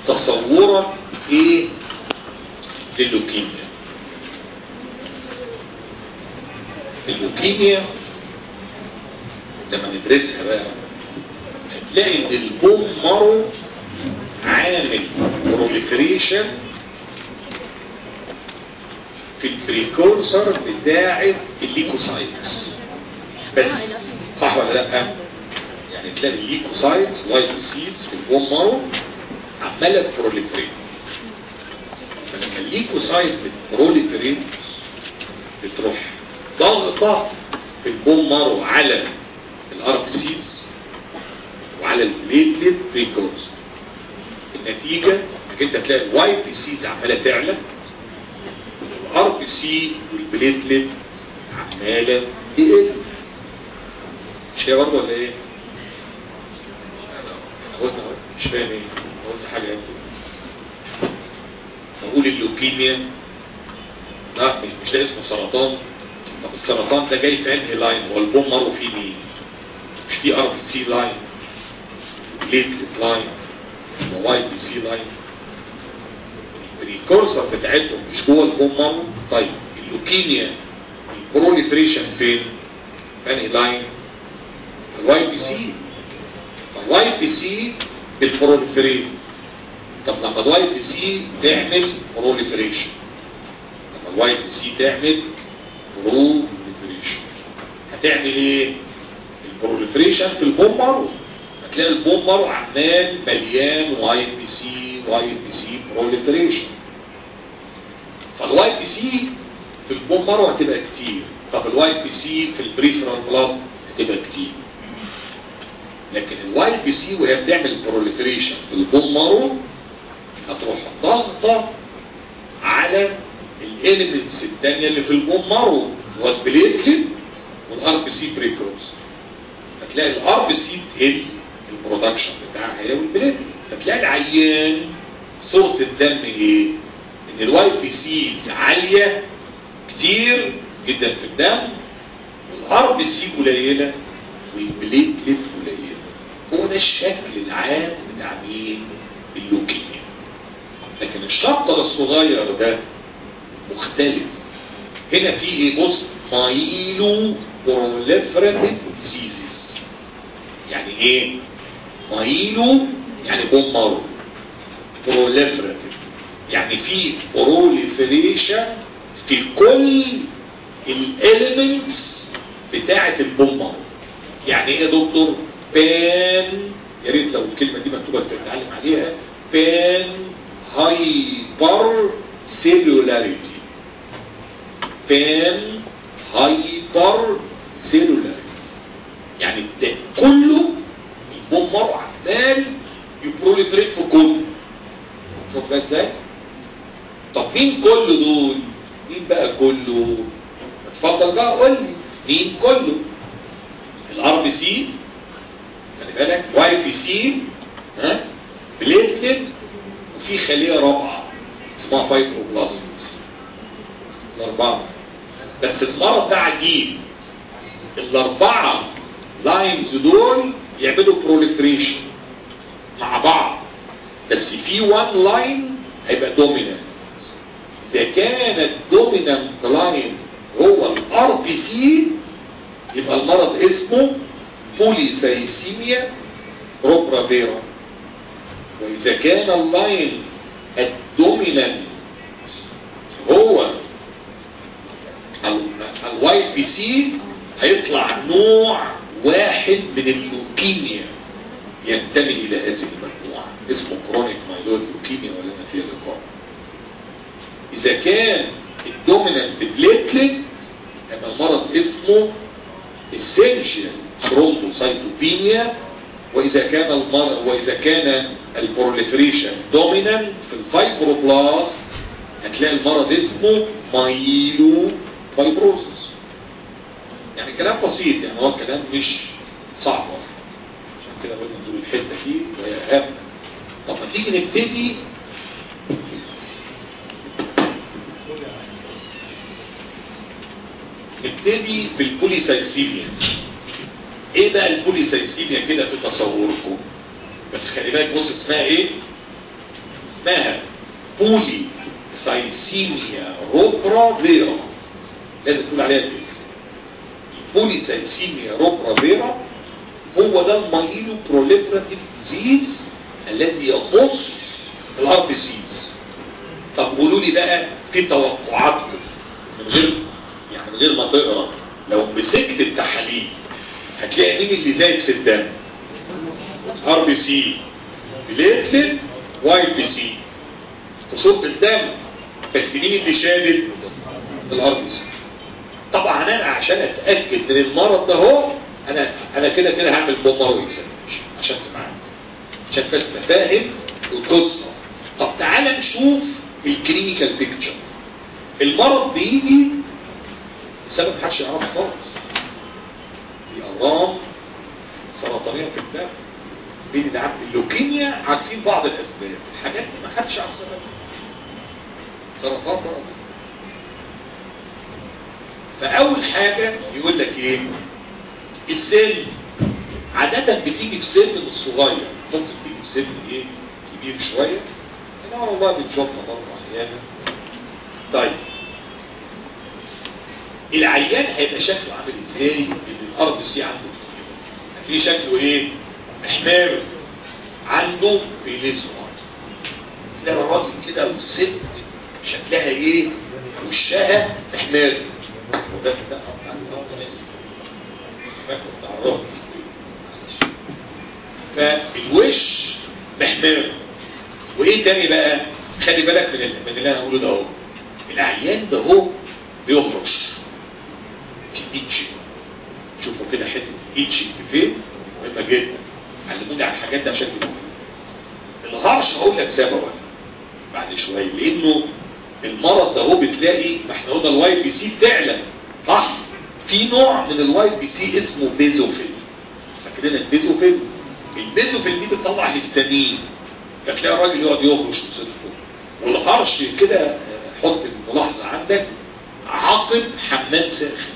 تصورك ايه للوكيميا اللوكيميا لما ندرسها بقى هتلاقي ان البوم مارو عامل بروليفريشن في البريكورسر بتاع الليكوسايتس بس صح ولا لا يعني تلاقي الليكوسايتس واي بي سيز في البوم مارو عماله بروليفريت فلما الليكوسايت بتبروليفريت بتروح ضغطه في البوم مارو على الار بي سيز وعلى البليتلت بريكورسر النتيجه انك انت تلاقي الواي بي سيز عماله تعلى الار بي سي والبليتلت عماله تقل مش هي برضه ولا ايه؟ انا قلت مش فاهم ايه؟ أنا قلت حاجه يعني بقول اللوكيميا لا مش مش ده اسمه سرطان طب السرطان ده جاي في انهي لاين هو البوم مره فيه مين؟ مش في ار بي سي لاين بليتلت لاين واي بي سي لاين البريكورسر بتاعتهم مش جوه البوم مارو طيب اللوكيميا البروليفريشن فين في انهي لاين في الواي بي سي فالواي بي سي بالبروليفريت طب لما الواي بي سي تعمل بروليفريشن لما الواي بي سي تعمل بروليفريشن هتعمل ايه البروليفريشن في البوم مارو هتلاقي البوم مارو عمال مليان واي بي سي واي بي سي بروليفريشن فالواي بي سي في البوم مارو هتبقى كتير طب الواي بي سي في البريفرال بلاد هتبقى كتير لكن الواي بي سي وهي بتعمل بروليفريشن في البوم مارو هتروح ضغطه على الاليمنتس الثانيه اللي في البوم مارو والبليتلت والار بي سي بريكروز فتلاقي الار بي سي تقل البرودكشن بتاعها هي والبليتلت فتلاقي العيان صوره الدم ايه؟ ان الواي بي سيز عاليه كتير جدا في الدم والار بي سي قليله والبليتلت قليله هو ده الشكل العام بتاع مين؟ اللوكيميا لكن الشابتر الصغير ده مختلف هنا في ايه بص مايلو بروليفراتيف ديزيزز يعني ايه مايلو يعني بومارو بروليفراتيف يعني في بروليفريشن في كل الاليمنتس بتاعه البومارو يعني ايه يا دكتور بان يا ريت لو الكلمه دي مكتوبه تتعلم عليها بان هايبر سيلولاريتي بان هايبر سيلولاريتي يعني ده كله البومر عمال يبروليفريت في كله شوف بقى ازاي طب مين كل دول مين بقى كله اتفضل بقى قول لي مين كله الار بي سي خلي بالك واي بي سي ها بليتلت وفي خليه رابعه اسمها فايبروبلاست الاربعه بس المرض ده عجيب الاربعه لاينز دول يعملوا بروليفريشن مع بعض بس في وان لاين هيبقى دومينانت اذا كان الدومينانت لاين هو الار بي سي يبقى المرض اسمه بوليسايسيميا روبرافيرا واذا كان اللاين الدومينانت هو الواي بي سي هيطلع نوع واحد من اللوكيميا ينتمي الى هذه المجموعه اسمه كرونيك مايلود لوكيميا ولا ما فيها لقاء اذا كان الدومينانت بليتلت يبقى المرض اسمه اسينشال ثرومبوسايتوبينيا واذا كان المرض واذا كان البروليفريشن دومينانت في الفايبروبلاست هتلاقي المرض اسمه مايلو فايبروزس يعني كلام بسيط يعني هو الكلام مش صعب عشان كده قلنا نقول الحته دي وهي اهم طب ما تيجي نبتدي نبتدي بالبوليسايسيميا ايه بقى البوليسايسيميا كده في تصوركم بس خلي بالك بص اسمها ايه اسمها بولي سايسيميا روبرا فيرا لازم تقول عليها كده البولي سايسيميا روبرا فيرا هو ده المايلو بروليفراتيف ديزيز الذي يخص الار بي سيز طب قولوا لي بقى في توقعاتكم من غير يعني من غير ما تقرا لو مسكت التحاليل هتلاقي مين اللي زايد في الدم ار بي سي بليتلت واي بي سي في صوره الدم بس مين اللي شادد الار بي سي طبعا انا عشان اتاكد من المرض ده هو انا انا كده كده هعمل بومر اكزامينشن عشان تبقى عشان بس نفهم القصه طب تعالى نشوف الكلينيكال بيكتشر المرض بيجي السبب محدش يعرفه خالص في اورام سرطانيه في الدم بين العبد اللوكيميا عارفين بعض الاسباب الحاجات دي ما حدش يعرف سببها سرطان بقى فاول حاجه يقول لك ايه السن عادة بتيجي في سن الصغير ممكن تيجي في سن ايه كبير شوية انا والله بنشوفها برضه احيانا طيب العيان هيبقى شكله عامل ازاي اللي الار بي سي عنده كتير هتلاقيه شكله ايه محمر عنده بيليزمر تلاقي الراجل كده والست شكلها ايه وشها محمر وده ده فاكر بتاع الراجل فالوش محمر وايه تاني بقى خلي بالك من من اللي انا هقوله ده اهو العيان ده هو بيهرش في ايتش شوفوا كده حته ايتش فين مهمه جدا علموني على الحاجات دي عشان كده الهرش هقول لك سببه بعد شويه لانه المرض ده هو بتلاقي ما احنا قلنا الواي بي سي بتعلى صح في نوع من الواي بي سي اسمه بيزوفيل فاكرين البيزوفيل البيزوفيل دي بتطلع هيستامين فتلاقي الراجل يقعد يهرش في صدره والهرش كده حط الملاحظه عندك عقب حمام ساخن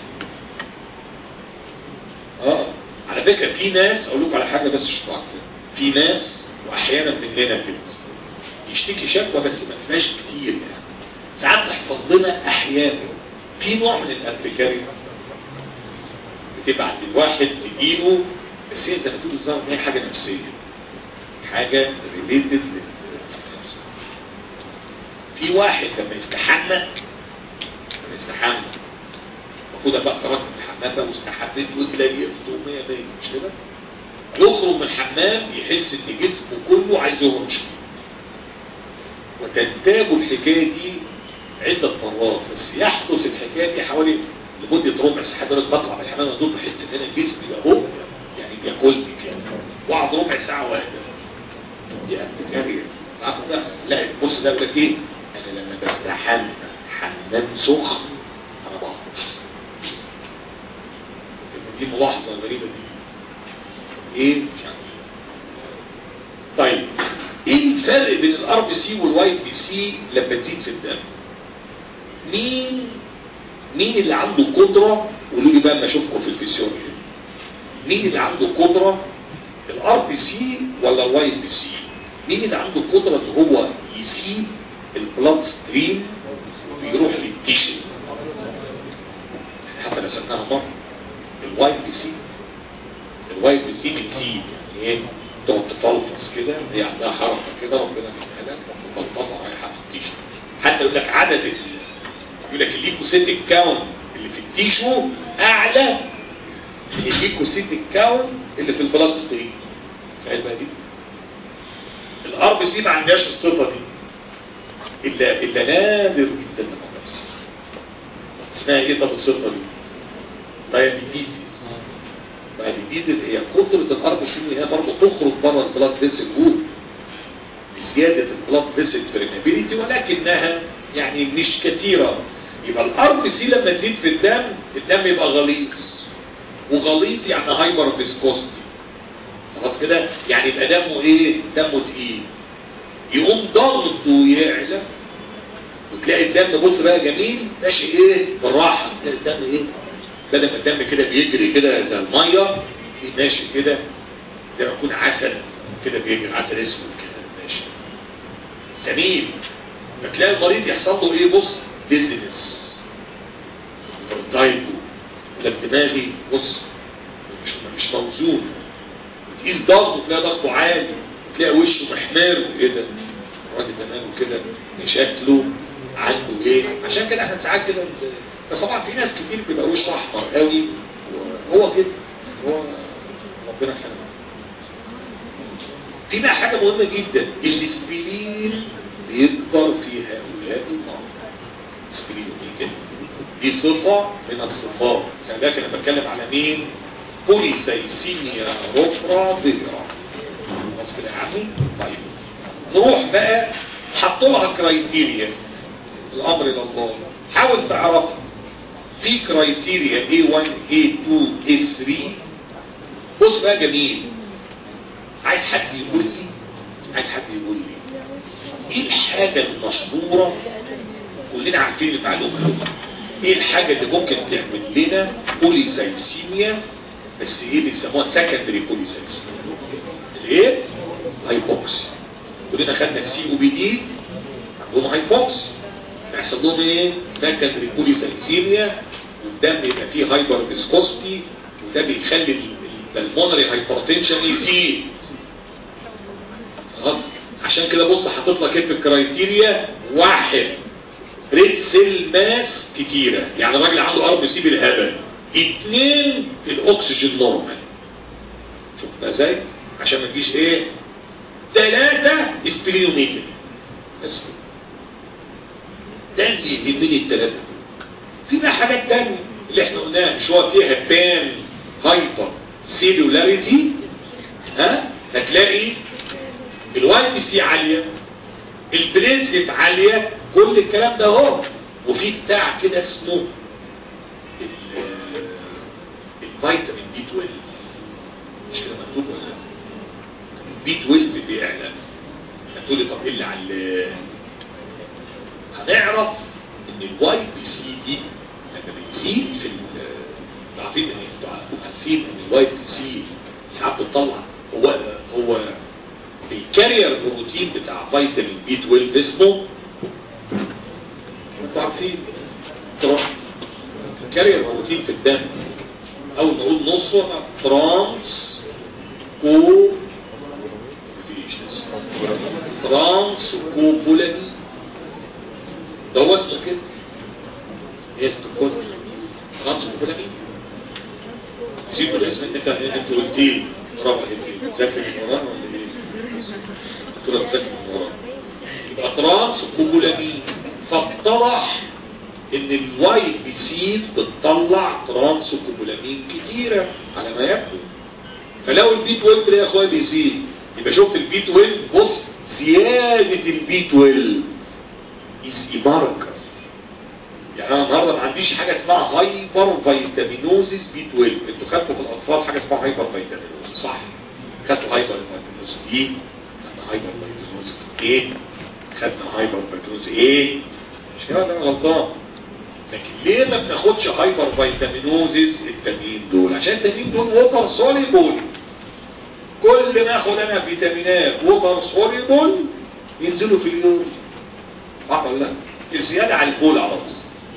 اه على فكره في ناس اقول لكم على حاجه بس مش في ناس واحيانا مننا كده يشتكي شكوى بس ما فيهاش كتير يعني ساعات تحصل لنا احيانا في نوع من الارتكارية بتبقى عند الواحد تجيله بس هي زي ما تقول الظاهر ان هي حاجه نفسيه حاجه ريليتد في واحد لما يستحمى لما يستحمى المفروض بقى خرجت من الحمام بقى واستحميت وتلاقيه يفطر 100 100 مش كده؟ يخرج من الحمام يحس ان جسمه كله عايز يهرش وتنتاب الحكايه دي عدة مرات بس يحدث الحكايه دي حوالي لمدة ربع ساعة حضرتك بطلع من الحمام دول بحس ان انا جسمي اهو يعني بياكلني كده واقعد ربع ساعة واحدة دي ارتكارية ساعات بتحصل لا بص ده يقول لك ايه انا لما بستحمى حمام سخن انا بهبط دي ملاحظة غريبة دي ايه مش عارف طيب ايه الفرق بين الار بي سي والواي بي سي لما تزيد في الدم مين مين اللي عنده قدرة قولوا لي بقى ما اشوفكم في الفسيولوجي مين اللي عنده قدرة الار بي سي ولا الواي بي سي مين اللي عنده قدرة ان هو يسيب البلاد ستريم ويروح للتيشن حتى رسمناها مرة الواي بي سي الواي بي سي بتسيب يعني ايه تقعد تفلفص كده هي عندها حركه كده ربنا بيديها لك مفلفصه رايحه في التيشو حتى يقول لك عدد يقول لك الليكوسيتيك كاونت اللي في التيشو اعلى من الليكوسيتيك كاونت اللي في البلاد ستريم تخيل بقى دي الار بي سي ما عندهاش الصفه دي الا الا نادر جدا لما تحصل اسمها ايه طب الصفه دي؟ دايابيتيز دايابيتيز هي قدرة الأرض الشمال هي برضه تخرج بره البلاد فيسل وول بزيادة البلاد فيسل بريمابيليتي ولكنها يعني مش كثيرة يبقى الار بي سي لما تزيد في الدم الدم يبقى غليظ وغليظ يعني هايبر فيسكوستي خلاص كده يعني يبقى دمه ايه دمه تقيل يقوم ضغطه يعلى وتلاقي الدم بص بقى جميل ماشي ايه بالراحه تلاقي الدم ايه بدل ما الدم كده بيجري كده زي الميه ماشي كده زي ما يكون عسل كده بيجري عسل اسود كده ماشي سمين فتلاقي المريض يحصل له ايه بص ديزنس فرتايتو ده دماغي بص مش مش موزون تقيس ضغطه تلاقي ضغطه عالي تلاقي وشه محمر ايه ده الراجل ده ماله كده شكله عنده ايه عشان كده احنا ساعات كده بس طبعا في ناس كتير بيبقى وشه احمر قوي وهو كده هو ربنا خلقه في بقى حاجه مهمه جدا الاسبرين بيكبر في هؤلاء المرضى اسبرين ايه كده دي صفه من الصفات خلي بالك انا بتكلم على مين بوليسايسيميا روبرا فيرا خلاص كده يا عمي طيب نروح بقى حطوا لها كرايتيريا الامر الى الله حاول تعرفها في كرايتيريا A1 A2 A3 بص بقى جميل عايز حد يقول لي عايز حد يقول لي ايه الحاجة المشهورة كلنا عارفين المعلومة ايه الحاجة اللي ممكن تعمل لنا بوليسايسيميا بس ايه بيسموها سكندري بوليسايسيميا الايه هايبوكسي كلنا خدنا السي او بي دي عندهم هايبوكسي بيحصل لهم ايه سكندري بوليسايسيميا والدم يبقى فيه هايبر فيسكوستي وده بيخلي البلمونري هايبرتنشن يزيد خلاص عشان كده بص حاطط لك ايه في الكرايتيريا واحد ريد سيل ماس كتيرة يعني الراجل عنده ار بي سي بالهبل اثنين الاكسجين نورمال شوف بقى ازاي عشان ما تجيش ايه ثلاثة اسبريوميتري بس ده اللي يهمني الثلاثة في بقى حاجات تانية اللي احنا قلناها مش هو فيها بان هايبر سيلولاريتي ها هتلاقي الواي بي سي عالية البليتلت عالية كل الكلام ده اهو وفي بتاع كده اسمه الفيتامين بي 12 مش كده مكتوب ولا بي 12 بيعلى هتقول لي طب ايه اللي على هنعرف ان الواي بي سي دي لما بتزيد في انتوا عارفين ان انتوا عارفين ان الواي بي سي ساعات بتطلع هو هو الكارير بروتين بتاع فيتامين بي 12 اسمه انتوا عارفين الكارير بروتين في الدم اول ما اقول نصه ترانس كو مفيش ترانس كوبولامين ده هو اسمه كده اسمه كده ترانس كوبولامين سيبوا الاسم انت انت قلت لي برافو عليك بتذاكر من ورانا ولا ايه؟ قلت له بتذاكر من ورانا يبقى ترانس كوبولامين فاتضح ان الواي بي سيز بتطلع ترانس كوبولامين كتيرة على ما يبدو فلو البي 12 ده يا اخويا بيزيد يبقى شفت البي 12 بص زيادة البي 12 از ماركر يعني انا النهارده ما عنديش حاجه اسمها هايبر فيتامينوزيس بي 12 انتوا خدتوا في الاطفال حاجه اسمها هايبر فيتامينوزيس صح خدتوا هايبر فيتامينوزيس ايه خدنا هايبر فيتامينوزيس ايه خدنا هايبر فيتامينوزيس ايه مش كده انا غلطان لكن ليه ما بناخدش هايبر فيتامينوزيس التانيين دول عشان التانيين دول ووتر سوليبل كل ما اخد انا فيتامينات ووتر سوليبل ينزلوا في اليوم صح ولا لا الزياده على البول على طول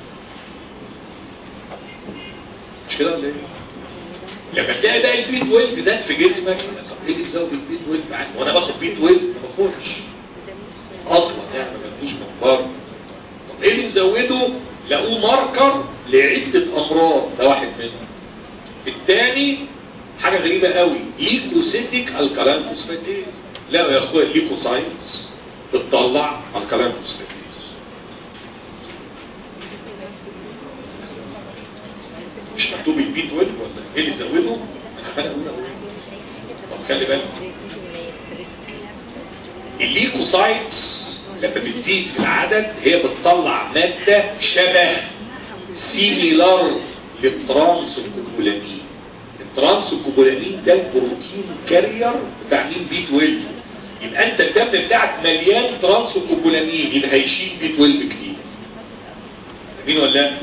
مش كده ولا ايه لما تلاقي ده البي 12 زاد في جسمك طب ايه اللي بيزود البي 12 معاك وانا باخد بي 12 ما باخدش اصلا يعني ما باخدوش من بره طب ايه اللي مزوده لقوه ماركر لعدة امراض ده واحد منهم الثاني حاجة غريبة قوي ليكوسيتيك الكالان فوسفاتيز لا يا اخويا ليكوساينس بتطلع الكالان فوسفاتيز مش مكتوب البي 12 ولا ايه اللي زوده انا عمال اقول اقول طب خلي بالك الليكوسايتس لما بتزيد في العدد هي بتطلع مادة شبه سيميلار للترانسكوبولامين الترانسكوبولامين ده البروتين كارير بتاع مين بي 12 يبقى انت الدم بتاعك مليان ترانسكوبولامين يبقى هيشيل بي 12 كتير مين ولا لا؟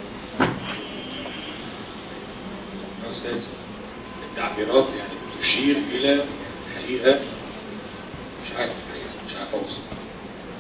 يا استاذ التعبيرات يعني بتشير الى حقيقة مش عارف حقيقة مش عارف اوصل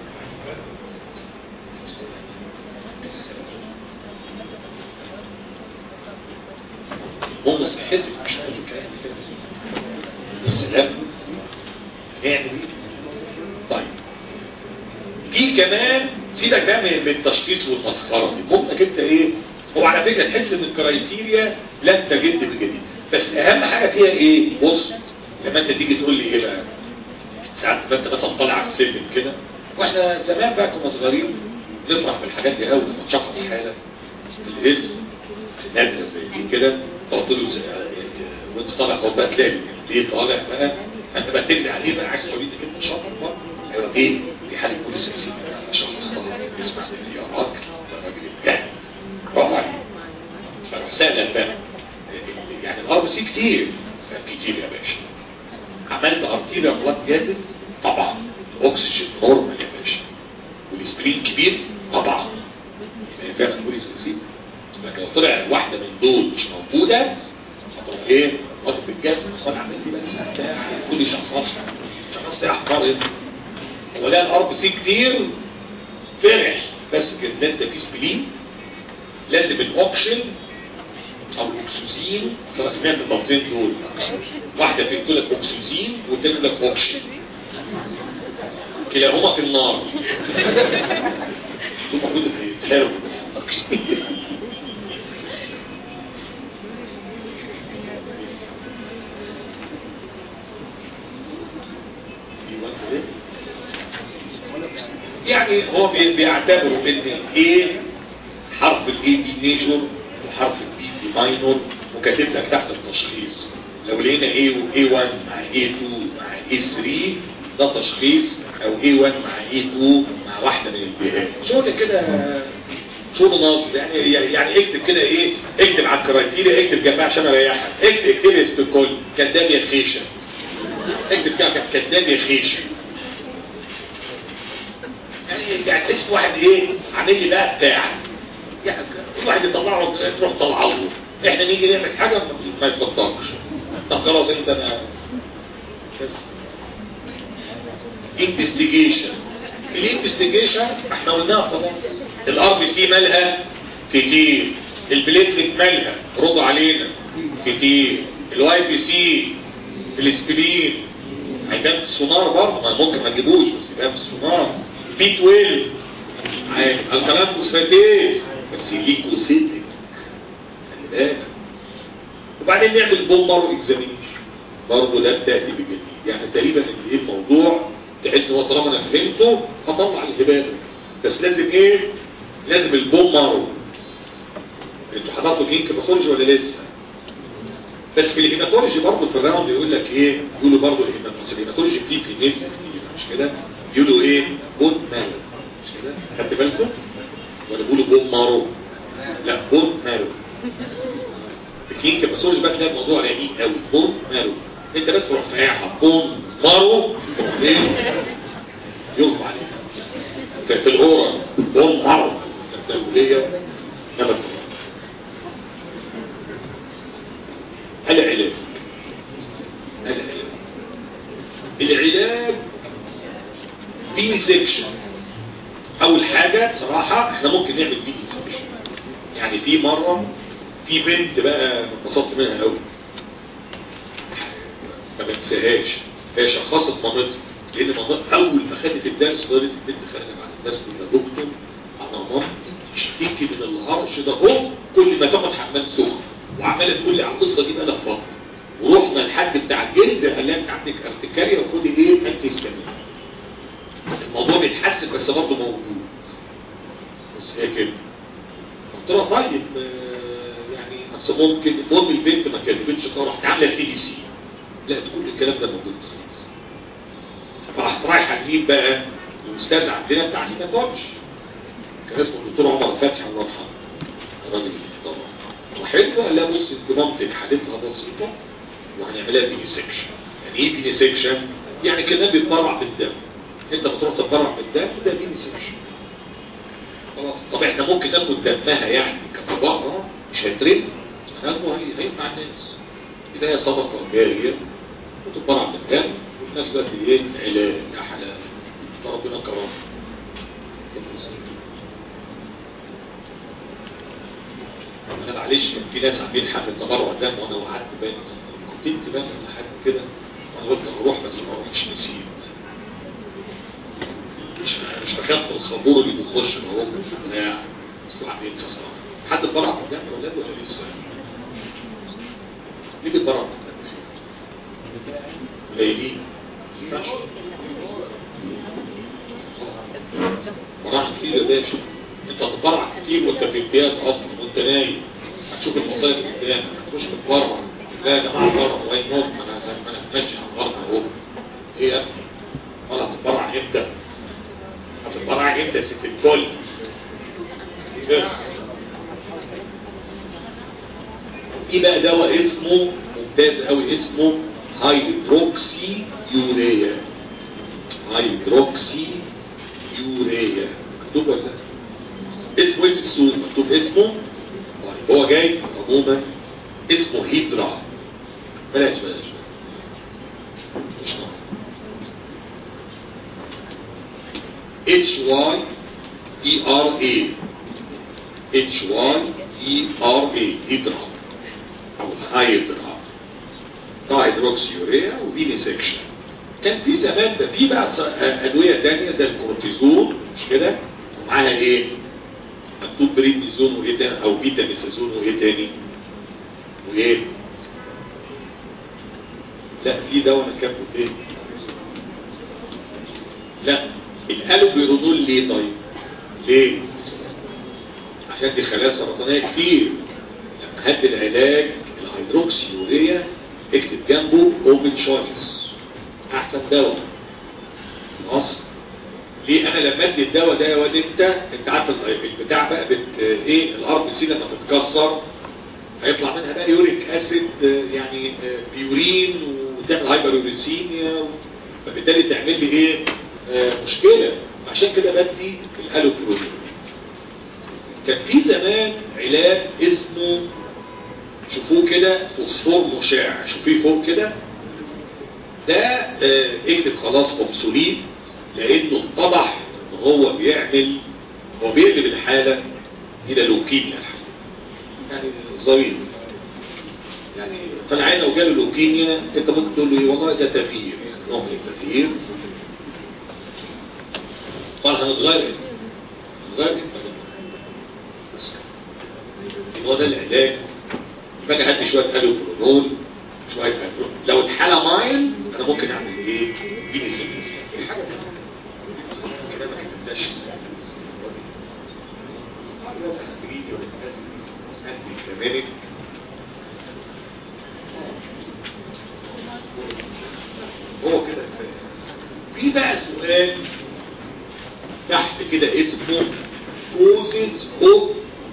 حته مش هنقول كلام السلام نعمل ايه طيب في كمان سيبك بقى من التشخيص والمسخره دي ممكن انت ايه هو على فكره تحس ان الكرايتيريا لن تجد بجديد بس اهم حاجه فيها ايه بص لما انت تيجي تقول لي ايه بقى ساعات ما انت مثلا طالع على السلم كده واحنا زمان بقى كنا صغيرين نفرح بالحاجات دي قوي لما تشخص حاله في الهز نادره زي دي كده تقعد تقول له زي- وانت طالع خد بقى تلاقي ليه طالع بقى انت بقى تجري عليه بقى عايز تقول لي انك انت شاطر بقى ايوه ايه في حاله بوليس اكسيد شخص طبعا اسمع يا راجل يا راجل الجهل برافو عليك فروح سأل بقى يعني الار سي كتير كتير يا باشا عملت ارتيريا بلاد جازز طبعا الاكسجين نورمال يا باشا والسبرين كبير طبعا يعني فعلا بوليس اكسيد لكن لو طلع واحده من دول مش موجوده هتروح ايه واخد بالجزم خد عمل لي بس بتاع كل شخص شخص ده احمر إيه؟ هو لقى الار سي كتير فرح بس كده الناس ده فيه سبلين لازم الاوكسجين او الاكسوزين اصل انا سمعت اللفظين دول واحده في تقول لك اكسوزين والتاني يقول لك اوكسجين كلاهما في النار دول المفروض يتحاربوا يعني هو بي- بيعتبروا ان الايه حرف الاي دي ميجور وحرف البي دي ماينور وكاتب لك تحت التشخيص لو لقينا اي اي 1 مع اي 2 مع اي 3 ده تشخيص او اي 1 مع اي 2 مع واحده من البيئات شغل كده شغل ناصب يعني يعني اكتب كده ايه اكتب على الكرايتيريا اكتب جنبها عشان اريحك اكتب اكتب استكول كداب يا خيشه اكتب كده كداب يا خيشه يعني يعني تحس واحد ايه عامل لي بقى بتاع يعني كل واحد يطلعه تروح طلعه له احنا نيجي نعمل حاجه ما- ما يتفضلش طب خلاص انت انا بس انفستيجيشن الانفستيجيشن احنا قلناها خلاص الار بي سي مالها كتير البليتلت مالها ردوا علينا كتير الواي بي سي الاسبرين هيبان في السونار برضه ما ممكن ما تجيبوش بس يبان في السونار بي 12 عادي الكلام فوسفاتيز بس ليكوسيتك خلي بالك وبعدين نعمل بوم مارو اكزامينيشن برضه ده بتاتي بجديد يعني تقريبا ان ايه الموضوع تحس ان هو طالما انا فهمته هطلع الهباده بس لازم ايه لازم البوم مارو انتوا حضرتوا كلينيك باثولوجي ولا لسه بس في الهيماتولوجي برضه في الراوند يقول لك ايه يقولوا برضه الهيماتولوجي الهيماتولوجي فيه في نيلز كتير مش كده يقولوا ايه بون مارو مش كده خدت بالكم ولا بيقولوا بون مارو لا بون مارو في كلينيك باثولوجي بقى تلاقي الموضوع رقيق قوي بون مارو انت بس تروح فايعها بون مارو ايه يغمى عليها كان في الغورة بون مارو التنبولية نبت العلاج العلاج العلاج في سيكشن اول حاجة صراحة احنا ممكن نعمل في سيكشن يعني في مرة في بنت بقى انبسطت منها قوي ما بنساهاش هي شخصت مامتها لان مامتها اول ما خدت الدرس فضلت البنت خارجه بعد الناس كلها دكتور انا مامتي تشتكي من الهرش ده اهو كل ما تاخد حمام سخن وعماله تقول لي على القصه دي بقى فتره ورحنا لحد بتاع الجلد قال لها انت عندك ارتكاريا وخدي ايه انتي هيستامين الموضوع بيتحسن بس برضه موجود بس هي كده قلت لها طيب آه، يعني اصل ممكن ام البنت ما كتبتش كده رحت عامله سي بي سي لا كل الكلام ده موجود في السي بي سي فراحت رايحه تجيب بقى الاستاذ عندنا بتاع الهيماتولوجي كان اسمه الدكتور عمر فتحي الله يرحمه الراجل طبعا راحت له قال لها بص انت مامتك حالتها بسيطه وهنعملها بيني سيكشن يعني ايه بيني سيكشن؟ يعني كده بيتبرع بالدم انت بتروح تتبرع بالدم ده بيني سيكشن خلاص طب احنا ممكن ناخد دمها يعني كتبرع مش هيترد هناخده هي- هينفع الناس بداية صدقة جارية وتتبرع بالدم وفي نفس الوقت ايه علاج يا حلال فربنا كرمه انا معلش كان في ناس عاملين حفله تبرع دم وانا وقعدت باين كنت انت بقى ولا حد كده انا قلت اروح بس ما اروحش نسيت مش مش بخاف من الخمور اللي بيخش من هو في البتاع بس الواحد بينسى صراحه حد اتبرع في الجامعه ولا ولا لسه؟ ليه بيتبرع في الجامعه؟ قليلين ما ينفعش براعة كتير يا باشا انت هتبرع كتير وانت في امتياز اصلا وانت نايم هتشوف المصايب قدامك هتخش تتبرع لا يا جماعه بره واي نوت انا زي ما انا ماشي على الارض اهو ايه يا اخي ولا هتتبرع امتى؟ هتتبرع امتى يا ست الكل؟ بس في بقى دواء اسمه ممتاز قوي اسمه هيدروكسي يوريا هيدروكسي يوريا مكتوب ولا لا؟ اسمه ايه في السوق مكتوب اسمه طيب هو جاي عموما اسمه هيدرا بلاش بلاش مش اتش واي اي ار اي اتش واي اي ار اي هيدرا او هايدرا دايدروكسيوريا وفيني سكشن كان في زمان ده في بقى ادويه تانية زي الكورتيزون مش كده ومعاها ايه مكتوب بريدنيزون وايه تاني او بيتا ميسازون وايه تاني وايه لا في دواء انا كاتبه ايه لا الالوبيرونول ليه طيب ليه عشان دي خلايا سرطانيه كتير لما هد العلاج الهيدروكسيوريا اكتب جنبه اوبن شويس احسن دواء خلاص ليه انا لما ادي الدواء ده يا واد انت انت عارف البتاع بقى بت ايه الارض سي لما تتكسر هيطلع منها بقى يوريك اسيد يعني بيورين وتعمل هايبروريسيميا فبالتالي تعمل لي ايه آه مشكله عشان كده بدي الالوبرول كان في زمان علاج اسمه شوفوه كده فوسفور مشع شوفيه فوق كده ده اه اكتب خلاص اوبسوليت لانه اتضح ان هو بيعمل هو بيقلب الحالة الى لوكيميا يعني ظريف يعني فالعين لو جاله لوكيميا انت ممكن تقول له ايه والله ده تغيير يعني نوع من التغيير قال هنتغير هنتغير بس هو ده العلاج فانا هدي شويه الوبرونول شويه الوبرونول لو الحاله مايل انا ممكن اعمل ايه دي سيمبلز حاجه كده ما كتبتهاش هو كده في بقى سؤال تحت كده اسمه causes of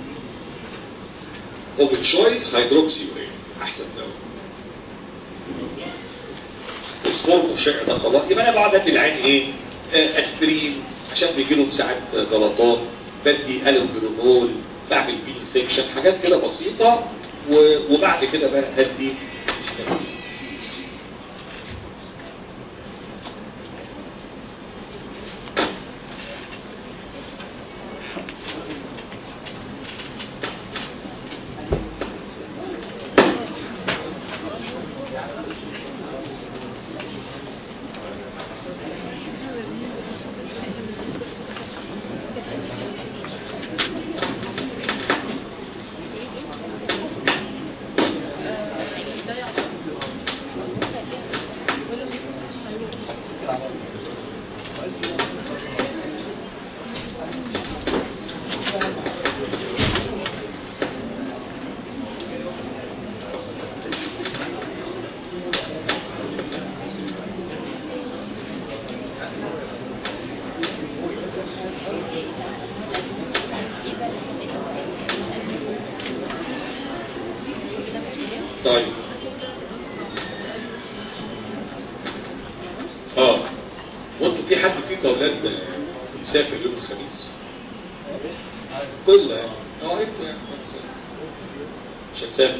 of choice hydroxyurea احسن دواء فوسفور مشع ده خلاص يبقى انا بقعد ادي العين ايه آه اسبرين عشان بيجي له ساعات جلطات بدي الوبرونول بعمل بي سيكشن حاجات كده بسيطه وبعد كده بقى ادي طيب اه وانتوا في حد فيكم اولاد يسافر يوم الخميس كل يعني اه انتوا يعني مش هتسافر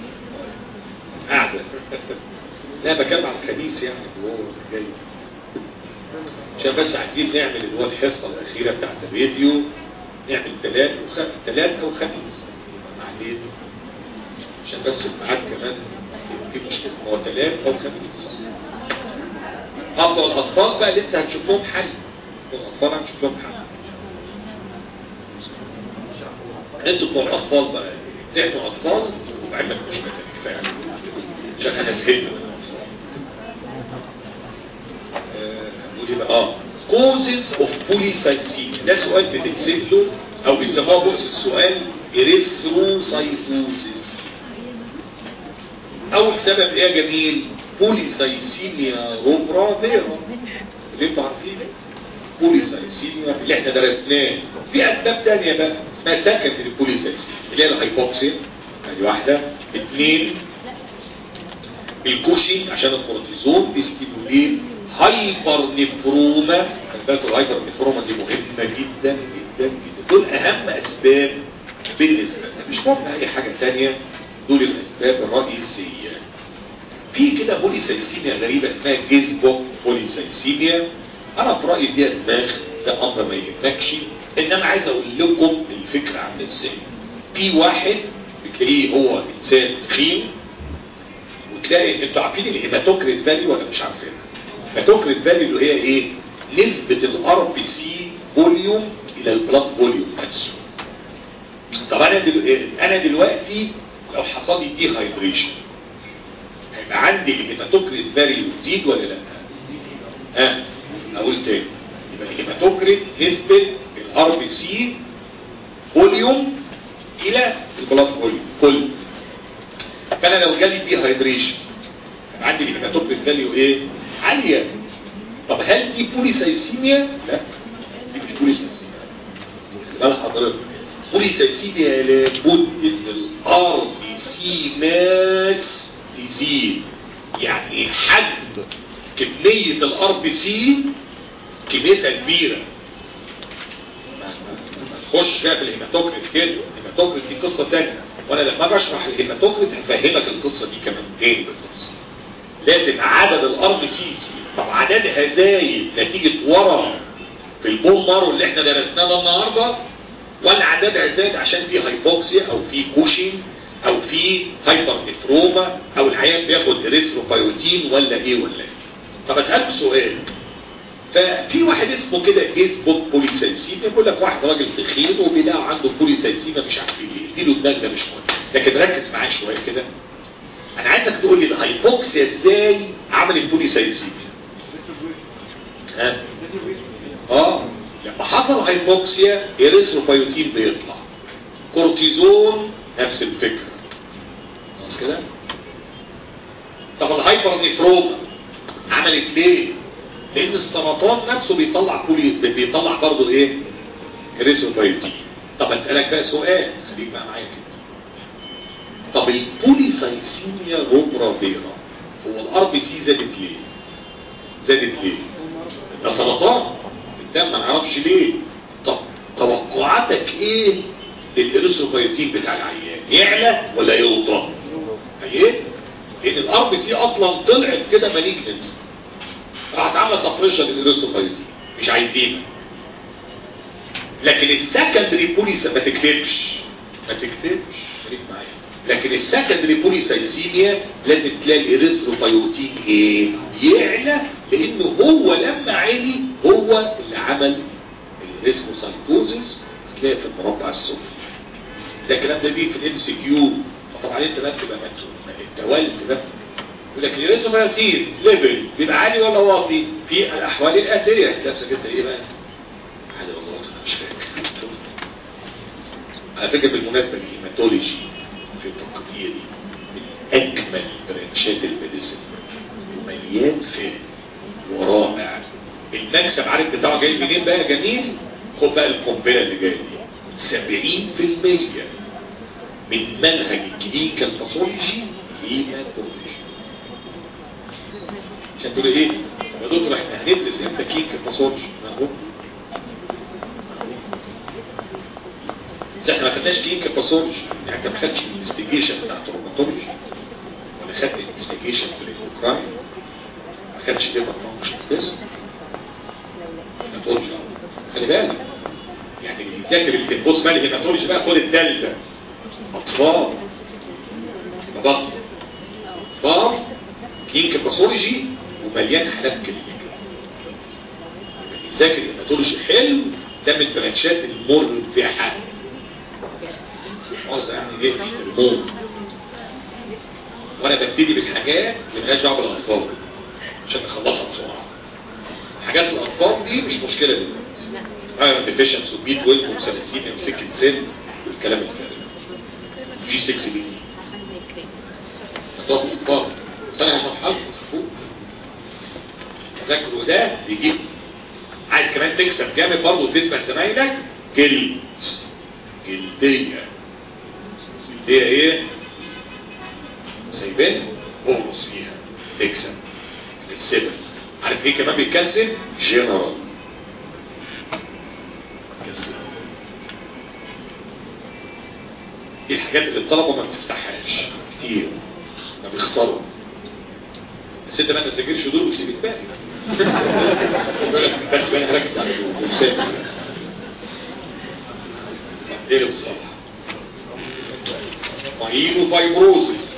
قاعدة لا بكلم على الخميس يعني اللي هو جاي عشان بس عايزين نعمل اللي هو الحصة الأخيرة بتاعت الفيديو نعمل ثلاث وخ... ثلاث أو خميس الاثنين عشان بس الميعاد كمان في مشكله هو ثلاث او خميس اه بتوع الاطفال بقى لسه هنشوف لهم حل بتوع الاطفال هنشوف لهم حل انتوا بتوع الاطفال بقى تحنوا اطفال وبعدين مش كفايه عشان انا زهقت نقول ايه بقى اه causes of polycythemia ده سؤال بتتسال له او بيسموه بص السؤال erythrocytosis اول سبب ايه يا جميل بوليسايسيميا روبرا فيرا اللي انتوا عارفينه بوليسايسيميا اللي احنا درسناه في اسباب تانية بقى اسمها سكندري بوليسايسيميا اللي هي الهايبوكسيا ادي واحده اثنين الكوشين عشان الكورتيزون بيستيموليت هايبر نفروما خلي الهايبر نفروما دي مهمه جدا جدا جدا دول اهم اسباب بالنسبه لنا مش مهم اي حاجه ثانيه دول الاسباب الرئيسيه في كده بوليسايسيميا غريبه اسمها جيزبوك بوليسايسيميا انا في رايي دي دماغ ده امر ما يهمكش انما عايز اقول لكم الفكره عامله ازاي في واحد بتلاقيه هو انسان تخين وتلاقي انتوا عارفين الهيماتوكريت فالي ولا مش عارفينها الهيماتوكريت فالي اللي هي ايه نسبه الار بي سي فوليوم الى البلاد فوليوم نفسه طب انا دلوقتي انا دلوقتي لو حصل لي دي هايدريشن هيبقى عندي الهيماتوكريت فاليو تزيد ولا لا ها اقول تاني يبقى الهيماتوكريت نسبه الار بي سي فوليوم الى البلاد فوليوم كل فانا لو جالي دي هايدريشن عندي الهيماتوكريت فاليو ايه عاليه طب هل دي بوليسايسيميا لا دي مش بوليسايسيميا لا حضرتك بوليسايسيميا لابد ان الار بي سي ماس تزيد يعني حد كمية الار بي سي كميتها كبيرة تخش فيها في الهيماتوكريت كده الهيماتوكريت دي قصة تانية وانا لما اجي اشرح الهيماتوكريت هفهمك القصة دي كمان تاني بالتفصيل لازم عدد الار بي سي طب عددها زايد نتيجة ورم في البون مارو اللي احنا درسناه النهارده ولا عددها زاد عشان في هايبوكسيا او في كوشين او في هايبر نفروما او العيان بياخد اريثروبايوتين ولا ايه ولا ايه طب اسالك سؤال ففي واحد اسمه كده جيزبوك بوليسايسيميا يقول لك واحد راجل تخين وبيلاقوا عنده بوليسايسيميا مش عارف ايه اديله الدم ده مش مهم لكن ركز معايا شويه كده انا عايزك تقول لي الهايبوكسيا ازاي عملت بوليسايسيميا ها اه لما حصل هايبوكسيا اريثروبايوتين بيطلع كورتيزون نفس الفكرة خلاص كده طب الهايبر نفروما عملت ليه لان السرطان نفسه بيطلع بولي بيطلع برضه ايه اريثروبايوتين طب اسالك بقى سؤال خليك بقى معايا كده طب البوليسايسيميا روبرا فيرا هو الار بي سي زادت ليه زادت ليه ده سرطان الدم ما نعرفش ليه طب توقعاتك ايه للاريثروبايوتين بتاع العيان يعلى ولا يوطى ايه لان الار بي سي اصلا طلعت كده مالجنس راحت عامله سبريشن للاريثروبايوتين مش عايزينها لكن السكندري بوليس ما تكتبش ما تكتبش خليك معايا لكن السكندري بوليسايسيميا لازم تلاقي الاريثروبايوتين ايه يعلى لانه هو لما عالي هو اللي عمل الاريثروسايتوزيس هتلاقي في المربع السفلي ده الكلام ده بيه في الام سي كيو طبعا انت بقى تبقى التوالد بقى يقول لك الاريثروبايوتين ليفل بيبقى عالي ولا واطي في الاحوال الاتيه هتلاقي انت ايه بقى عالي ولا واطي انا مش فاكر على فكره بالمناسبه الهيماتولوجي في التقدير من اجمل برانشات الميديسن ومليان فهم ورائع المكسب عارف بتاعه جاي منين بقى جميل خد بقى القنبله اللي جايه دي 70% من منهج الكلينيكال باثولوجي هيماتولوجي عشان تقول ايه طب يا دكتور احنا هندرس امتى كلينيكال باثولوجي اهو بس احنا ما خدناش كلينيكال باثولوجي يعني انت ما خدتش الانفستيجيشن بتاع التروماتولوجي ولا خدت الانفستيجيشن في الاوكراين ما خدتش ليفر فانكشن بس هيماتولوجي خلي بالك يعني اللي يذاكر اللي بص بقى الهيماتولوجي بقى خد الدلتا اطفال بطن اطفال كلينيك باثولوجي ومليان حالات كلينيك يذاكر الهيماتولوجي حلو ده من البرانشات المربحه مؤاخذه يعني ايه الموت وانا ببتدي بالحاجات اللي مالهاش دعوه بالاطفال عشان نخلصها بسرعه حاجات الاطفال دي مش مشكله دلوقتي ايرون ديفيشنس وبي 12 وثلاثين وسكن سن والكلام الفارغ في 6 بي طب طب ثانية هشرحها لكم تخافوش ذاكروا ده بيجيب عايز كمان تكسب جامد برضه وتسبق زمايلك جلد جلدية جلدية ايه؟ سايبين بونص فيها تكسب السبب عارف ايه كمان بيكسب؟ جنرال كسب ايه الحاجات اللي الطلبة ما بتفتحهاش كتير ما بيخسروا بس انت ما تذاكرش دول وتسيب الباقي بس بقى ركز على دول وسيب ايه الصفحة مايلو فايبروزيس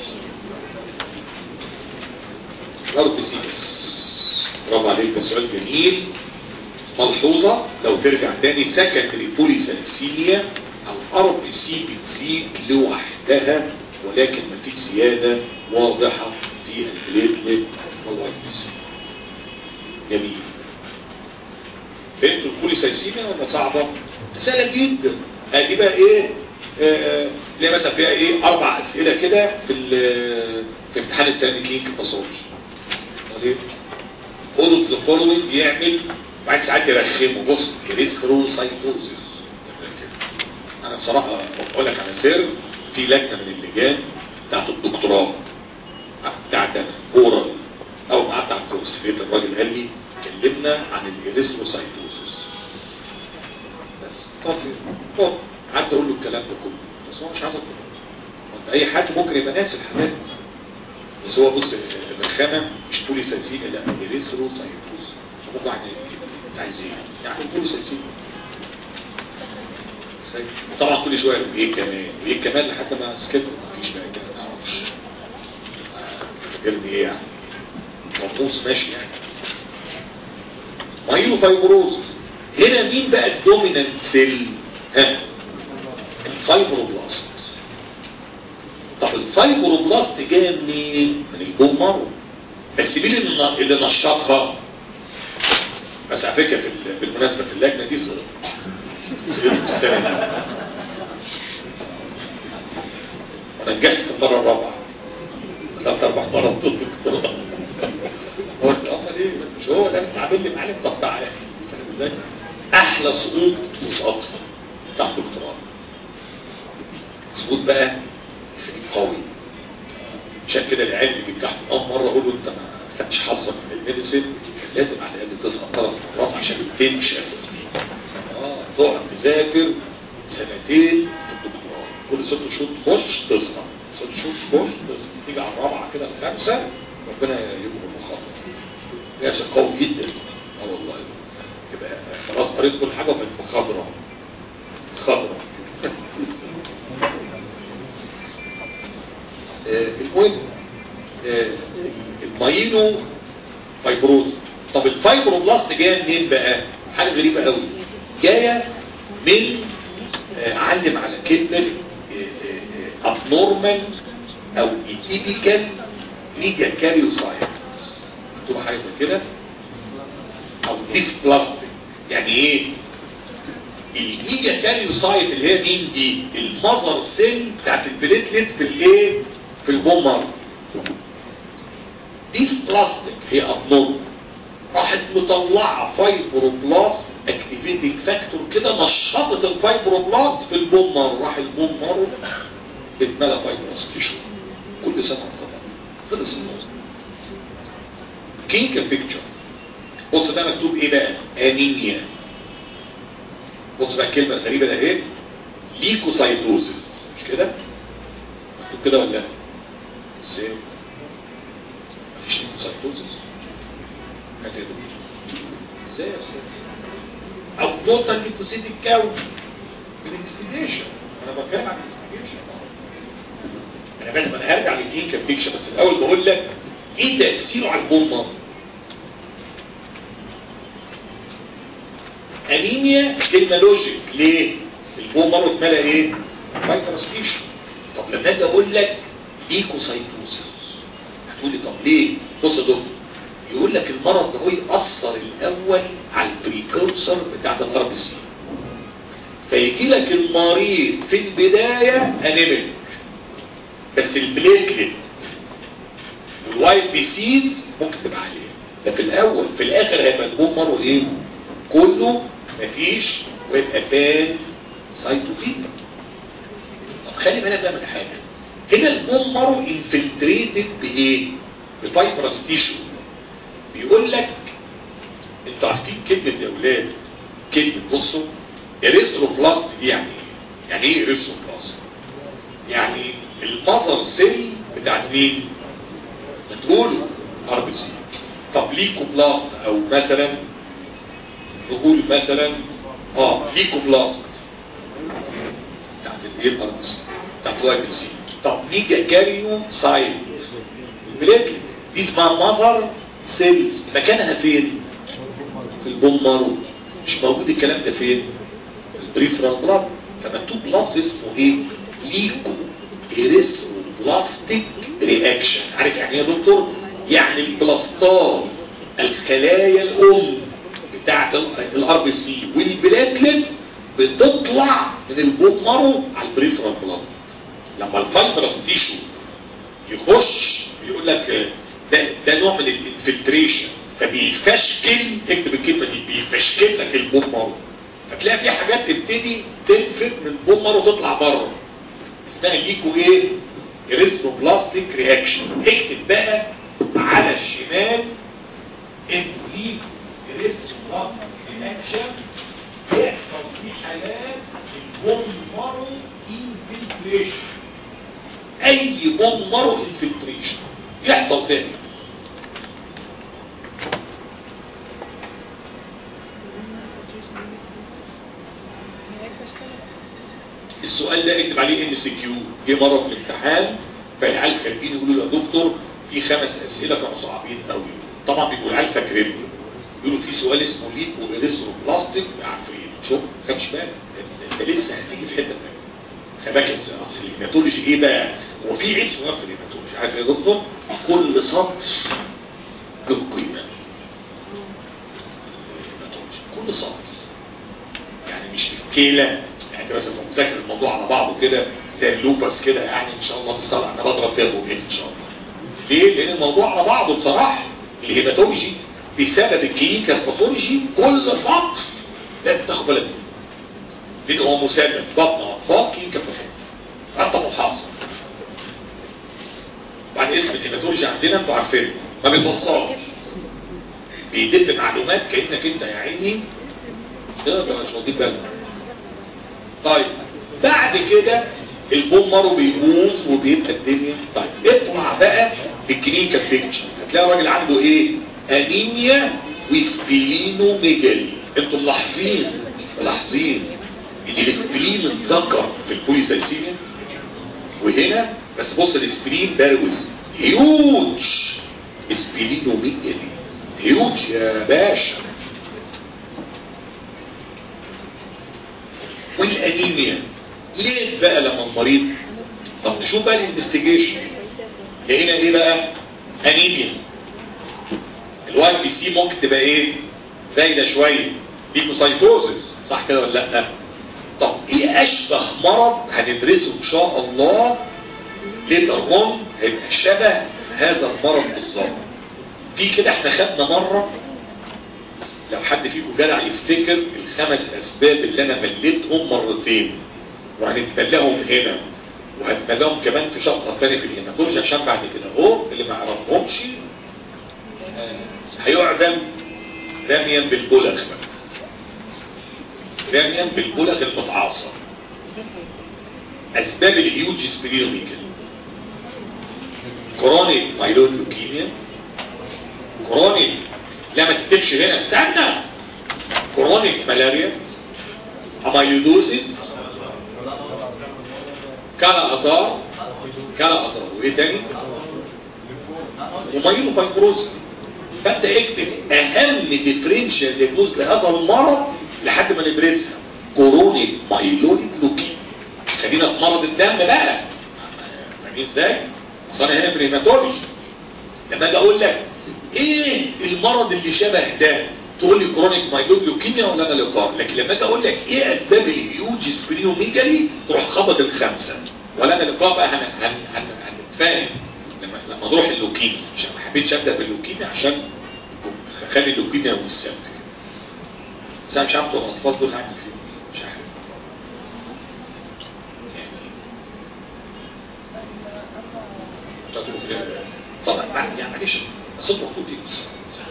ارتسيس برافو عليك ده سؤال جميل ملحوظة لو ترجع تاني سكندري بوليسالسيميا الار بي سي بتزيد لوحدها ولكن مفيش زيادة واضحة في البليتلت والوايت بي سي جميل فهمتوا البوليسالسيميا ولا صعبة؟ سهلة جدا ادي بقى ايه تلاقي مثلا فيها ايه اربع اسئله كده في في امتحان السنه كلينيك باثولوجي all of the following يعمل بعد ساعات يرخمه بص اريثروسايتوزيس انا بصراحه بقول لك على سر في لجنه من اللجان بتاعت الدكتوراه بتاعت انا اورال اول ما قعدت على الكورس الراجل قال لي كلمنا عن الاريثروسايتوزيس بس طب طب قعدت اقول له الكلام ده كله بس هو مش عايز اقول اي حد ممكن يبقى ناسي الحاجات دي بس هو بص الرخامه مش بولي سايسين لا اريثرو سايتوز ممكن يعني انت عايز ايه؟ يعني بولي سايسين طبعا كل شويه ايه كمان وايه كمان لحد ما سكت مفيش بقى كده ما اعرفش فاكرني ايه يعني مرموس ماشي يعني مايلو فايبروزس هنا مين بقى الدومينانت سيل ها الفايبروبلاست طب الفايبروبلاست جايه منين من البون مارو بس مين اللي اللي نشطها بس على فكره في بالمناسبه في اللجنه دي صغير صغير في السنه دي انا نجحت في المره الرابعه ثلاث اربع مرات ضد الدكتوراه هو امال ايه مش هو ده انت عامل لي معلم ضغط عليا فاهم ازاي احلى سقوط تسقط بتاع الدكتوراه سقوط بقى قوي عشان كده العيال اللي بينجحوا اول مره اقول له انت ما خدتش حظك من الميديسين لازم على الاقل تسقط ثلاث مرات عشان تنشف اه تقعد تذاكر سنتين في الدكتوراه كل ست شهور تخش تسقط ست شهور تخش تسقط تيجي على الرابعه كده الخامسه ربنا يجبر المخاطر ده شيء قوي جدا اه والله تبقى خلاص قريت كل حاجه وبقت مخاضره خضره المهم الماينو فايبروز طب الفايبروبلاست جايه منين بقى حاجه غريبه قوي جايه من علم على كلمه ابنورمال او ايتيبيكال ميديا كاريوسايت مكتوبه حاجه زي كده او ديسبلاستيك يعني ايه الميديا كاريوسايت اللي هي مين دي المذر سيل بتاعت البليتلت في الايه في البومر ديس بلاستيك هي ابنورمال راحت مطلعه فايبروبلاست اكتيفيتنج فاكتور كده نشطت الفايبروبلاست في البومر راح البومر اتملى فايبروس تيشو كل سنه انقطع خلص الموضوع كينك بيكتشر بص ده مكتوب ايه بقى انيميا بص بقى الكلمه الغريبه ده ايه ليكوسايتوزيس مش كده مكتوب كده ولا لا ازاي مفيش ليكوسايتوزيس هتقدر ازاي يا استاذ او نقطه ليكوسيت الكون الانفستيجيشن انا بتكلم عن الانفستيجيشن انا بس انا هرجع للكلينيكال بيكشر بس الاول بقول لك ايه تاثيره على البون مارو انيميا كلمه لوجيك ليه البون مارو اتملى ايه فايبرس تيشو طب لما اجي اقول لك ليكوسايتوسيس هتقول لي طب ليه بص يا دكتور يقول لك المرض ده هو يأثر الاول على البريكورسر بتاعت الار بي سي فيجي لك المريض في البدايه انيميك بس البليتلت والوايت بي سيز ممكن تبقى عاليه ده في الاول في الاخر هيبقى البون مارو ايه كله مفيش ويبقى فان سايتوفيل طب خلي بالك بقى من حاجه هنا البون مارو انفلتريتد بايه بفايبرس تيشو بيقول لك انتوا عارفين كلمه يا اولاد كلمه بصوا اريثروبلاست دي يعني ايه يعني ايه اريثروبلاست يعني المذر سيل بتاعت مين بتقولوا ار بي سي طب ليكوبلاست او مثلا نقول مثلا اه ليكوبلاست بتاعت الايه الار بي سي بتاعت الواي بي سي طب نيجي كاريو سايت البليتلت دي اسمها مذر سيلز مكانها فين في البون مارو مش موجود الكلام ده فين في البريفرال بلاد فمكتوب لفظ اسمه ايه ليكو بلاستيك رياكشن عارف يعني ايه يا دكتور يعني البلاستات الخلايا الام بتاعت الار بي سي والبلاتلت بتطلع من البون مارو على البريفرال بلاد لما الفايبرس تيشو يخش يقول لك ده ده نوع من الانفلتريشن فبيفشكل اكتب الكلمه دي بيفشكل لك البون مارو فتلاقي في حاجات تبتدي تنفذ من البون مارو تطلع بره اسمها ليكو ايه اريثروبلاستيك رياكشن اكتب بقى على الشمال انه ليكو اريثروبلاستيك رياكشن يحصل في حالات البون مارو انفلتريشن اي بون مارو انفلتريشن يحصل تاني السؤال ده اكتب عليه ام سي كيو جه مره في الامتحان فالعيال خارجين يقولوا له يا دكتور في خمس اسئله كانوا صعبين قوي طبعا بيبقوا العيال فاكرين يقولوا في سؤال اسمه ليكو اريثرو بلاستيك عارفين شوف ما خدش بالك انت لسه هتيجي في حته ثانيه خلي بالك اصل الهيماتولوجي ايه بقى هو في عيب صغير في الهيماتولوجي عارف يا دكتور كل سطر له قيمه كل سطر يعني مش الكيله يعني مثلا لو مذاكر الموضوع على بعضه كده زي اللوبس كده يعني ان شاء الله بالصلاه انا بضرب فيها بوجين ان شاء الله ليه؟ لان الموضوع على بعضه بصراحه الهيماتولوجي بسبب الكلينيكال باثولوجي كل سطر لازم تاخد بالك منه لان هو مسدد بطن اطفال كلينيكال باثولوجي انت محاصر بعد اسم الهيماتولوجي عندنا انتوا عارفينه ما بيتوصلش بيدب معلومات كانك انت يا عيني ده مش واخدين بالك طيب بعد كده البون مارو بيبوظ وبيبقى الدنيا طيب اطلع بقى الكلينيكال بيكتشر هتلاقي الراجل عنده ايه انيميا وسبلينوميجالي انتوا ملاحظين ملاحظين ان الاسبلين اتذكر في البوليسايسيميا وهنا بس بص الاسبلين بروز هيوج اسبلينوميجالي هيوج يا باشا والانيميا ليه بقى لما المريض طب نشوف بقى الانفستيجيشن لقينا ايه بقى انيميا الواي بي سي ممكن تبقى ايه زايده شويه ليكوسايتوزس صح كده ولا لا طب ايه اشبه مرض هندرسه ان شاء الله ليتر اون هيبقى شبه هذا المرض بالظبط دي كده احنا خدنا مره لو حد فيكم جدع يفتكر الخمس اسباب اللي انا مليتهم مرتين وهنتبلاهم هنا وهنتبلاهم كمان في شقة تاني في الهيماتولوجي عشان بعد كده اهو اللي ما يعرفهمش هيعدم رميا بالبلغ رميا بالبلغ المتعاصر اسباب الهيوج سبيريوليكال كرونيك مايلود لوكيميا كرونيك لا ما تكتبش هنا استنى كرونيك ملاريا اميلودوزيس كان ازار كلا أزرار وإيه تاني ومايلو فايبروز فأنت اكتب أهم ديفرنشال ديجنوز لهذا المرض لحد ما ندرسها كوروني مايلويد لوكيميا خلينا في مرض الدم بقى فاهمين ازاي؟ اصل انا هنا في الهيماتولوجي لما اجي اقول لك ايه المرض اللي شبه ده تقول لي كرونيك مايلود لوكيميا ولا انا لقاء لكن لما اجي اقول لك ايه اسباب الهيوج سبريوميجالي تروح خبط الخمسه ولا انا لقاء بقى هن هن هن هنتفاهم لما لما نروح اللوكيميا عشان ما حبيتش ابدا باللوكيميا عشان اخلي اللوكيميا والسبب بس انا مش عارف الاطفال دول هعمل فيهم مش عارف يعني طبعا يعني معلش بس المفروض دي بس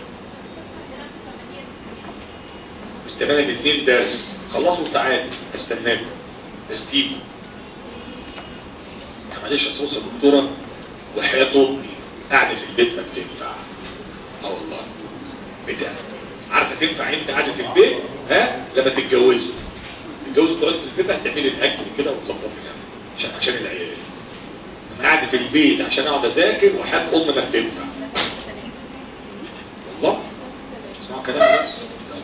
استمانا باثنين درس خلصوا تعالى استناكم استيكم يعني معلش يا صوصة دكتورة وحياة امي قاعدة في البيت ما بتنفع اه والله بتاع عارفة تنفع امتى قاعدة في البيت ها لما تتجوزوا تتجوزوا تقعدوا في البيت هتعملي الاكل كده وتظبطي عشان عشان العيال انا قاعد في البيت عشان اقعد اذاكر وحياة ام ما بتنفع والله اسمعوا كلام بس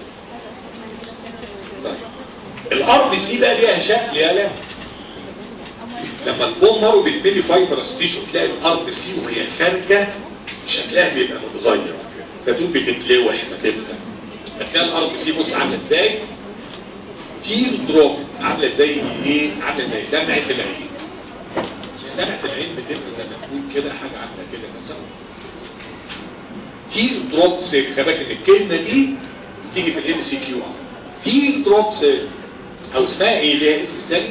الار بي سي بقى ليها شكل يا لا لما البون مارو بتبني فايبرس تيشو تلاقي الار بي سي وهي خارجه شكلها بيبقى متغير فتقول بتتلوح ما تفهم هتلاقي الار بي سي بص عامله ازاي تير دروب عامله زي ايه عامله زي دمعه العين دمعه العين بتبقى زي ما تقول كده حاجه عامله كده مثلا تير دروب سيل خلي بالك ان الكلمه دي تيجي في الام سي كيو تير دروب سيل او اسمها ايه ليها اسم تاني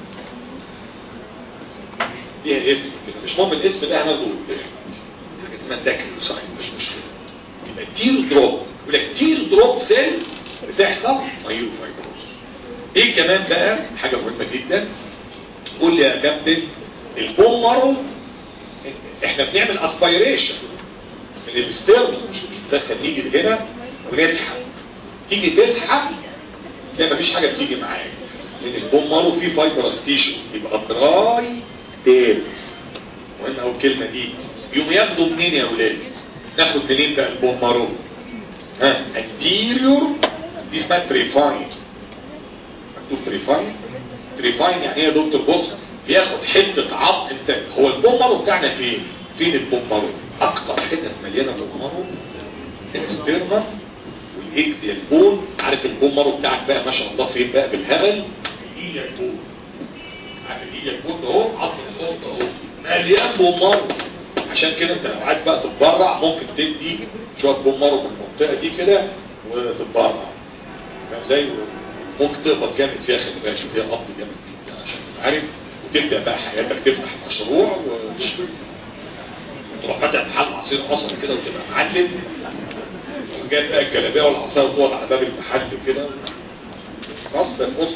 ليها اسم كده مش مهم الاسم ده هناخده قدام حاجه اسمها داكن صحيح مش مشكله يبقى تير دروب يقول لك تير دروب سيل بتحصل مايو فايبروز ايه كمان بقى حاجه مهمه جدا قول لي يا كابتن البون مارو احنا بنعمل اسبيريشن من الستيرن مش بتدخل نيجي لهنا ونسحب تيجي تسحب لا مفيش حاجه بتيجي معاك لان البون مارو فيه فايبرس تيشو يبقى دراي تيل مهم قوي الكلمه دي يوم ياخدوا منين يا ولاد ناخد منين بقى البون مارو ها انتيريور دي اسمها تريفاين مكتوب تريفاين تريفاين يعني ايه يا دكتور بص بياخد حته عظم انت هو البون مارو بتاعنا فين فين البون مارو اكتر حتت مليانه بون مارو الاسترنا والاكزيال بون عارف البون مارو بتاعك بقى ما شاء الله فين بقى بالهبل ايدك بون عارف ايدك بون اهو عظم الحوض اهو مليان بون مارو عشان كده انت لو عايز بقى تتبرع ممكن تدي شويه بون مارو في المنطقه دي كده وتتبرع فاهم ازاي ممكن تقبض جامد فيها خلي بالك فيها قبض جامد جدا عشان تبقى عارف وتبدا بقى حياتك تفتح مشروع وتروح فاتح محل عصير قصر كده وتبقى معلم وجايب بقى الجلابيه والعصايه وتقعد على باب المحل كده غصب القسط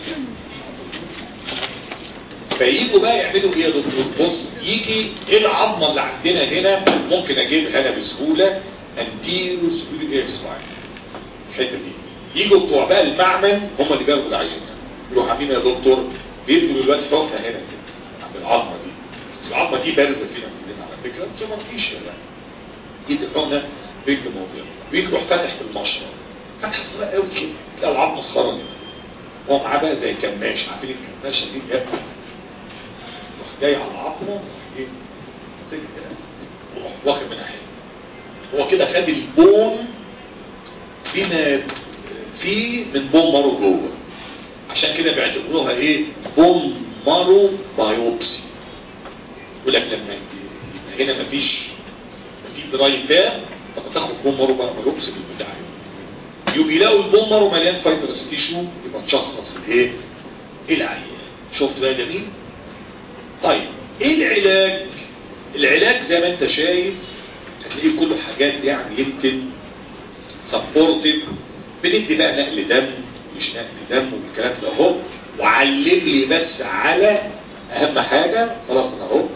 فييجوا بقى يعملوا ايه يا دكتور بص يجي ايه العظمه اللي عندنا هنا ممكن اجيبها انا بسهوله انتيرو سبيريور سباين الحته دي يجوا بتوع بقى المعمل هم اللي بياخدوا العينه يروحوا عاملين يا دكتور بيدوا دلوقتي حقنه هنا كده عند العظمه دي بس العظمه دي بارزه فينا كلنا على فكره بس ما فيش يعني ايد الحقنه رجل موضوع بيروح فاتح في المشرب فتح صغير قوي كده تلاقي العظم خرج هو معاه بقى زي كماش عارفين الكماشه دي جاب يروح جاي على العظمه ويروح ايه سكت كده ويروح واخد منها حته هو كده خد البون بما فيه من بون مارو جوه عشان كده بيعتبروها ايه بون مارو بايوبسي يقول لك لما هنا مفيش في دراي تاب طب تاخد بون مارو بايوبسي بالبتاع يجوا يلاقوا البون مارو مليان فايبرس تيشو يبقى تشخص الايه العيان شفت بقى جميل طيب ايه العلاج العلاج زي ما انت شايف هتلاقيه كله حاجات يعني يمكن سبورتد بندي بقى نقل دم مش نقل دم والكلام ده اهو وعلم لي بس على اهم حاجه خلاص انا اهو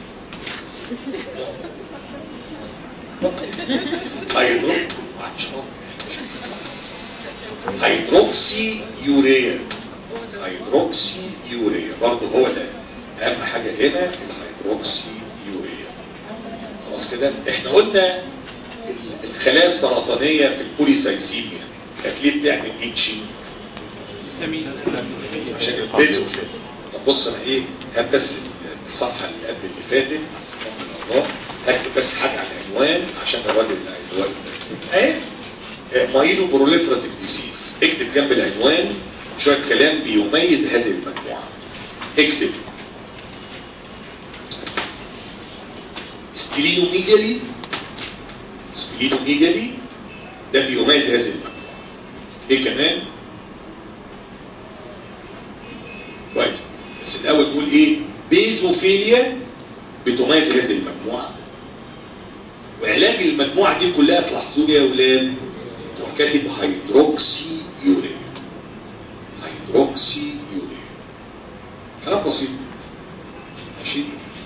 هيدرو هيدروكسي يوريا هيدروكسي يوريا برضه هو ده اهم حاجة هنا الهيدروكسي يوريا خلاص كده احنا قلنا ال- الخلايا السرطانية في البوليسايسيميا كانت ليه بتعمل ايتشي عشان البيزو طب بص انا ايه هات بس الصفحة اللي قبل اللي فاتت الله هكتب بس حاجة على العنوان عشان الراجل العنوان اهي مايلو بروليفراتيف ديزيز اكتب جنب العنوان شوية كلام بيميز هذه المجموعة اكتب سبلينوميجالي سبلينوميجالي ده بيميز هذه المجموعة ايه كمان كويس بس الاول نقول ايه بيزوفيليا بتميز هذه المجموعة وعلاج المجموعة دي كلها تلاحظوا يا اولاد تروح كاتب هيدروكسي يوريا هيدروكسي يوريا كلام بسيط ماشي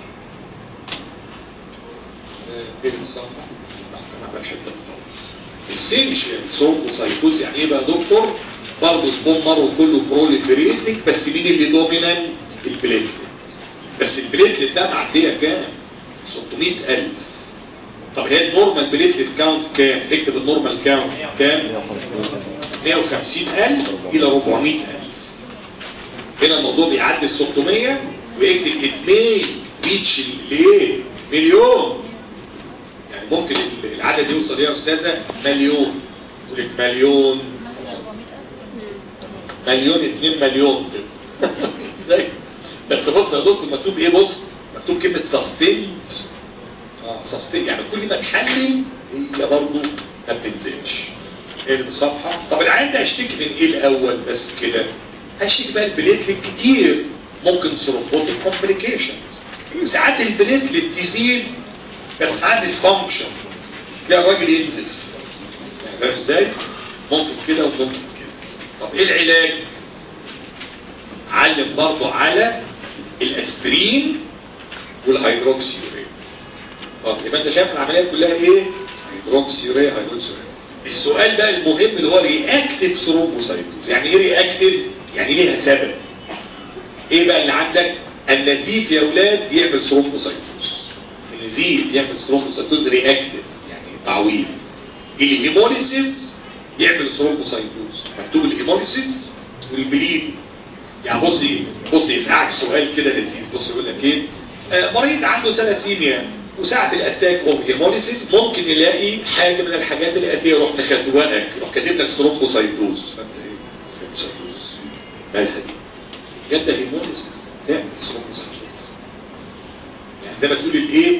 فين الصفحة كمان بالحتة السينشال سوربوسايتوز يعني ايه بقى يا دكتور برضه سبون مرو كله بروليفريتنج بس مين اللي دومينانت البليتلت بس البليتلت ده معديه كام 600000 طب هي النورمال بليتلت كاونت كام اكتب النورمال كاونت كام 150000 الى 400000 هنا الموضوع بيعدي ال 600 ويكتب 2 ريتش لايه مليون يعني ممكن العدد يوصل يا استاذه مليون تقول لك مليون مليون 2 مليون كده ازاي بس بص يا دكتور مكتوب ايه بص مكتوب كلمه سستيند اه سستين يعني كل ما تحلل هي برضه ما بتنزلش اقلب الصفحه طب العيان ده هشتكي من ايه الاول بس كده هشتكي بقى البليتلت كتير ممكن ثرومبوتيك كومبليكيشنز ساعات البليتلت تزيد بس عندي فانكشن تلاقي الراجل ينزف يعني فاهم ازاي؟ ممكن كده وممكن كده طب ايه العلاج؟ علم برضه على الاسبرين والهيدروكسي يوريا طب يبقى انت شايف العمليه كلها ايه؟ هيدروكسي يوريا هيدروكسي يوريا السؤال بقى المهم اللي هو رياكتيف ثرومبوسايتوز يعني ايه رياكتيف؟ يعني ليها سبب ايه بقى اللي عندك؟ النزيف يا اولاد يعمل ثرومبوسايتوز النزيف يعمل ثرومبوسايتوز رياكتيف يعني تعويض الهيموليسيس يعمل ثرومبوسايتوز مكتوب الهيموليسيس والبليد يعني بصي بصي يفقعك سؤال كده لذيذ بص يقول لك ايه آه مريض عنده ثلاسيميا وساعة الاتاك اوف هيموليسيس ممكن يلاقي حاجة من الحاجات اللي اتيه يروح مخزوقك يروح كاتب لك ثرومبوسايتوز فانت ايه ثرومبوسايتوز مالها دي جد هيموليسيس تعمل ثرومبوسايتوز يعني زي ما تقول الايه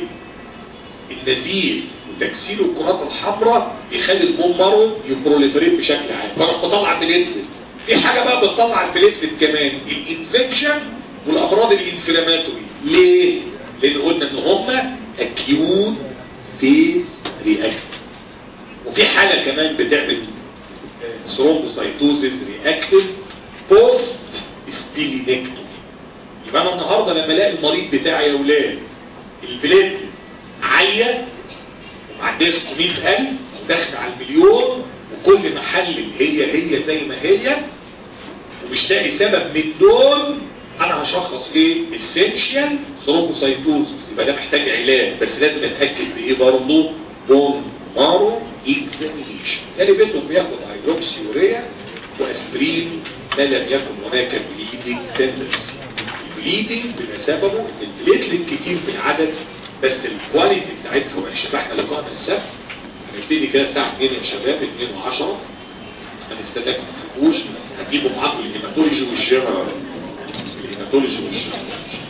النزيف وتكسير الكرات الحمراء يخلي البون مارو يبروليفريت بشكل عام فانا بطلع بليتلت في حاجه بقى بتطلع البليتلت كمان الانفكشن والامراض الانفلاماتوري ليه لان قلنا ان هم اكيوت فيز رياكت وفي حاله كمان بتعمل ثرومبوسايتوزيس رياكتيف بوست سبيلينكتومي يبقى انا النهارده لما الاقي المريض بتاعي يا اولاد البليتلت عاليه ومعديه 600000 وداخله على المليون وكل ما حلل هي هي زي ما هي ومش لاقي سبب من دول انا هشخص ايه اسينشال ثرومبوسايتوز يبقى ده محتاج علاج بس لازم اتاكد بايه برضه بون مارو اكزامينيشن يعني بيتهم بياخد هيدروكسيوريا واسبرين ما لم يكن هناك بليدنج تندنسي البليدنج بيبقى سببه ان البليتلت كتير في العدد بس الكواليتي بتاعتها وحشه فاحنا لقاءنا السبت هنبتدي كده الساعه 2 يا شباب 2 و10 هنستناكم ما تفوقوش هتجيبوا معاكم الهيماتولوجي والجنرال الهيماتولوجي والجنرال